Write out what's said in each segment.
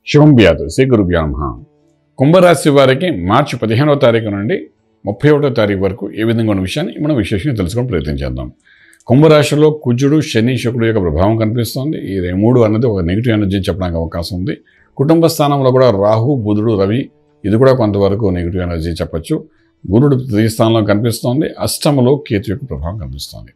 శుభం వ్యాధ శ్రీ గురుభ్యో నమః కుంభరాశి వారికి మార్చి పదిహేనవ తారీఖు నుండి ముప్పై ఒకటో తారీఖు వరకు ఏ విధంగా ఉన్న విషయాన్ని మనం విశేషంగా తెలుసుకోవడం ప్రయత్నం చేద్దాం కుంభరాశిలో కుజుడు శని శుక్రుడు యొక్క ప్రభావం కనిపిస్తోంది ఈ రె- మూడు అన్నది ఒక నెగిటివ్ ఎనర్జీ చెప్పడానికి అవకాశం ఉంది కుటుంబ స్థానంలో కూడా రాహు బుధుడు రవి ఇది కూడా కొంతవరకు నెగిటివ్ ఎనర్జీ చెప్పొచ్చు గురుడు తృతీయ స్థానంలో కనిపిస్తోంది అష్టమలో కేతు యొక్క ప్రభావం కనిపిస్తోంది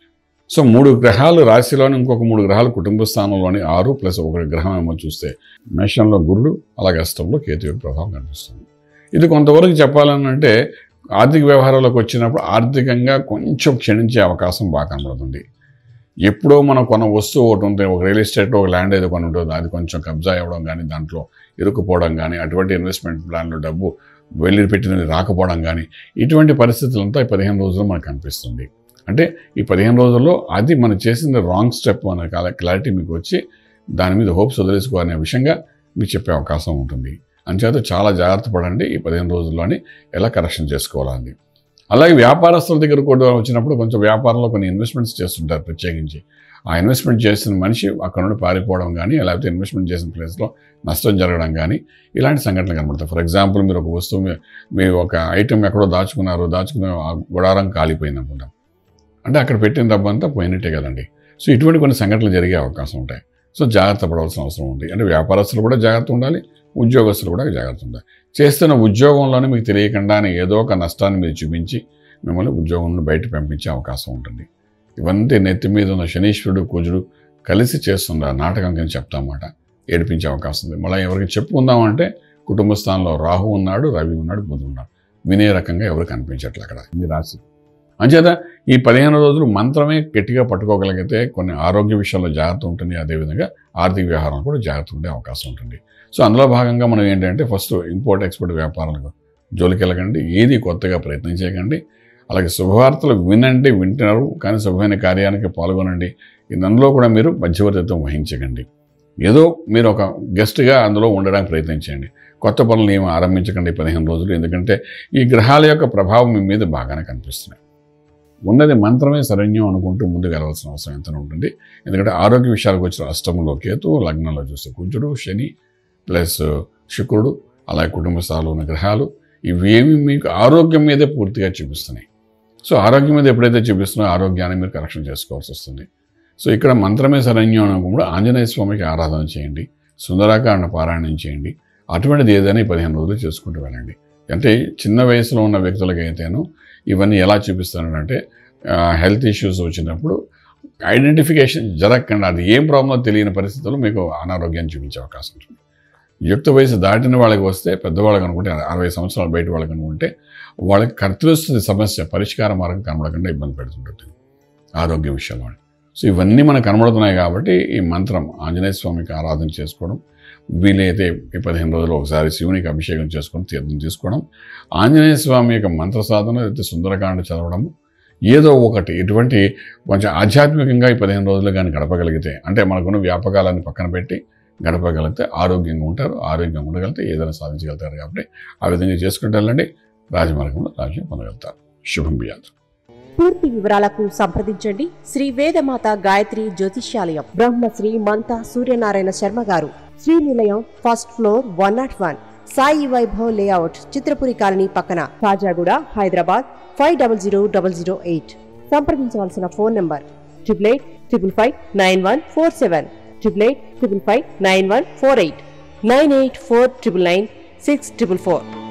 సో మూడు గ్రహాలు రాశిలోని ఇంకొక మూడు గ్రహాలు కుటుంబ స్థానంలోని ఆరు ప్లస్ ఒక గ్రహం ఏమో చూస్తే మేషంలో గురుడు అలాగే అష్టంలో కేతు యొక్క ప్రభావం కనిపిస్తుంది ఇది కొంతవరకు చెప్పాలని అంటే ఆర్థిక వ్యవహారాలకు వచ్చినప్పుడు ఆర్థికంగా కొంచెం క్షీణించే అవకాశం బాగా కనబడుతుంది ఎప్పుడో మనం కొన్న వస్తువు ఒకటి ఉంటుంది ఒక రియల్ ఎస్టేట్ ఒక ల్యాండ్ ఏదో కొని ఉంటుంది అది కొంచెం కబ్జా అవ్వడం కానీ దాంట్లో ఇరుక్కుపోవడం కానీ అటువంటి ఇన్వెస్ట్మెంట్ ప్లాన్లో డబ్బు వెళ్ళి పెట్టినది రాకపోవడం కానీ ఇటువంటి పరిస్థితులంతా ఈ పదిహేను రోజుల్లో మనకు కనిపిస్తుంది అంటే ఈ పదిహేను రోజుల్లో అది మనం చేసిన రాంగ్ స్టెప్ అనే క్లారిటీ మీకు వచ్చి దాని మీద హోప్స్ వదిలేసుకో అనే విషయంగా మీకు చెప్పే అవకాశం ఉంటుంది అంచేత చాలా జాగ్రత్త పడండి ఈ పదిహేను రోజుల్లోని ఎలా కరెక్షన్ చేసుకోవాలని అలాగే వ్యాపారస్తుల దగ్గర కూడా వచ్చినప్పుడు కొంచెం వ్యాపారంలో కొన్ని ఇన్వెస్ట్మెంట్స్ చేస్తుంటారు ప్రత్యేకించి ఆ ఇన్వెస్ట్మెంట్ చేసిన మనిషి అక్కడ నుండి పారిపోవడం కానీ లేకపోతే ఇన్వెస్ట్మెంట్ చేసిన ప్లేస్లో నష్టం జరగడం కానీ ఇలాంటి సంఘటనలు కనబడతాయి ఫర్ ఎగ్జాంపుల్ మీరు ఒక వస్తువు మీ- మీ ఒక ఐటెం ఎక్కడో దాచుకున్నారు దాచుకున్న ఆ గుడారం కాలిపోయింది అనుకుంటాం అంటే అక్కడ పెట్టిన డబ్బు అంతా పోయినట్టే కదండి సో ఇటువంటి కొన్ని సంఘటనలు జరిగే అవకాశం ఉంటాయి సో జాగ్రత్త పడవలసిన అవసరం ఉంది అంటే వ్యాపారస్తులు కూడా జాగ్రత్త ఉండాలి ఉద్యోగస్తులు కూడా జాగ్రత్త ఉండాలి చేస్తున్న ఉద్యోగంలోనే మీకు తెలియకుండానే ఏదో ఒక నష్టాన్ని మీరు చూపించి మిమ్మల్ని ఉద్యోగం నుండి బయట పంపించే అవకాశం ఉంటుంది ఇవన్నీ నెత్తి మీద ఉన్న శనీశ్వరుడు కుజుడు కలిసి చేస్తున్న నాటకం కింద చెప్తామాట ఏడిపించే అవకాశం ఉంది మళ్ళీ ఎవరికి చెప్పుకుందామంటే కుటుంబ స్థానంలో రాహు ఉన్నాడు రవి ఉన్నాడు బుధుడు ఉన్నాడు వినే రకంగా ఎవరు కనిపించట్లే అక్కడ మీ రాశి అంచేత ఈ పదిహేను రోజులు మంత్రమే గట్టిగా పట్టుకోగలిగితే కొన్ని ఆరోగ్య విషయాల్లో జాగ్రత్త ఉంటుంది అదేవిధంగా ఆర్థిక వ్యవహారం కూడా జాగ్రత్త ఉండే అవకాశం ఉంటుంది సో అందులో భాగంగా మనం ఏంటంటే ఫస్ట్ ఇంపోర్ట్ ఎక్స్పోర్ట్ వ్యాపారాలకు జోలికి వెళ్ళకండి ఏది కొత్తగా ప్రయత్నం చేయకండి అలాగే శుభవార్తలు వినండి వింటున్నారు కానీ శుభమైన కార్యానికి పాల్గొనండి అందులో కూడా మీరు మధ్యవర్తిత్వం వహించకండి ఏదో మీరు ఒక గెస్ట్గా అందులో ఉండడానికి ప్రయత్నించండి కొత్త పనులు ఏమి ఆరంభించకండి ఈ పదిహేను రోజులు ఎందుకంటే ఈ గ్రహాల యొక్క ప్రభావం మీ మీద బాగానే కనిపిస్తున్నాయి ఉన్నది మంత్రమే శరణ్యం అనుకుంటూ ముందుకు వెళ్ళవలసిన అవసరం ఎంత ఉంటుంది ఎందుకంటే ఆరోగ్య విషయాలకు వచ్చిన అష్టమంలో కేతు లగ్నంలో చూస్తే కుజుడు శని ప్లస్ శుక్రుడు అలాగే కుటుంబ స్థాయిలో ఉన్న గ్రహాలు ఇవేమి మీకు ఆరోగ్యం మీదే పూర్తిగా చూపిస్తున్నాయి సో ఆరోగ్యం మీద ఎప్పుడైతే చూపిస్తున్నాయో ఆరోగ్యాన్ని మీరు కరెక్షన్ చేసుకోవాల్సి వస్తుంది సో ఇక్కడ మంత్రమే శరణ్యం అనుకున్నప్పుడు ఆంజనేయ స్వామికి ఆరాధన చేయండి సుందరాకారణ పారాయణం చేయండి అటువంటిది ఏదైనా ఈ పదిహేను రోజులు చేసుకుంటూ వెళ్ళండి అంటే చిన్న వయసులో ఉన్న వ్యక్తులకైతేను ఇవన్నీ ఎలా చూపిస్తానంటే హెల్త్ ఇష్యూస్ వచ్చినప్పుడు ఐడెంటిఫికేషన్ జరగకుండా అది ఏం ప్రాబ్లమో తెలియని పరిస్థితుల్లో మీకు అనారోగ్యాన్ని చూపించే అవకాశం ఉంటుంది యుక్త వయసు దాటిన వాళ్ళకి వస్తే పెద్దవాళ్ళకి అనుకుంటే అరవై సంవత్సరాలు బయట వాళ్ళకి అనుకుంటే వాళ్ళకి కర్తృస్తుంది సమస్య పరిష్కార మార్గం కనబడకుండా ఇబ్బంది పెడుతుంటుంది ఆరోగ్య విషయంలో సో ఇవన్నీ మనకు కనబడుతున్నాయి కాబట్టి ఈ మంత్రం ఆంజనేయ స్వామికి ఆరాధన చేసుకోవడం వీలైతే ఈ పదిహేను రోజులు ఒకసారి శివునికి అభిషేకం చేసుకొని తీర్థం తీసుకోవడం ఆంజనేయ స్వామి యొక్క మంత్ర సాధన లేకపోతే సుందరకాండ చదవడము ఏదో ఒకటి ఇటువంటి కొంచెం ఆధ్యాత్మికంగా ఈ పదిహేను రోజులు కానీ గడపగలిగితే అంటే మనకున్న వ్యాపకాలన్నీ పక్కన పెట్టి గడపగలిగితే ఆరోగ్యంగా ఉంటారు ఆరోగ్యంగా ఉండగలిగితే ఏదైనా సాధించగలుగుతారు కాబట్టి ఆ విధంగా చేసుకుంటూ వెళ్ళండి రాజమార్గంలో రాజ్యం పొందగలుగుతారు శుభం బియాదు పూర్తి వివరాలకు సంప్రదించండి శ్రీ వేదమాత గాయత్రి జ్యోతిష్యాలయం బ్రహ్మశ్రీ మంతా సూర్యనారాయణ శర్మ గారు Srinilayam first floor one not one Sai Vaibhav layout Chitrapuri colony పక్కన Kajaguda Hyderabad five double zero double zero eight సంప్రదించవలసిన phone number triple eight triple five nine one four seven triple eight triple five nine one four eight nine eight four triple nine six triple four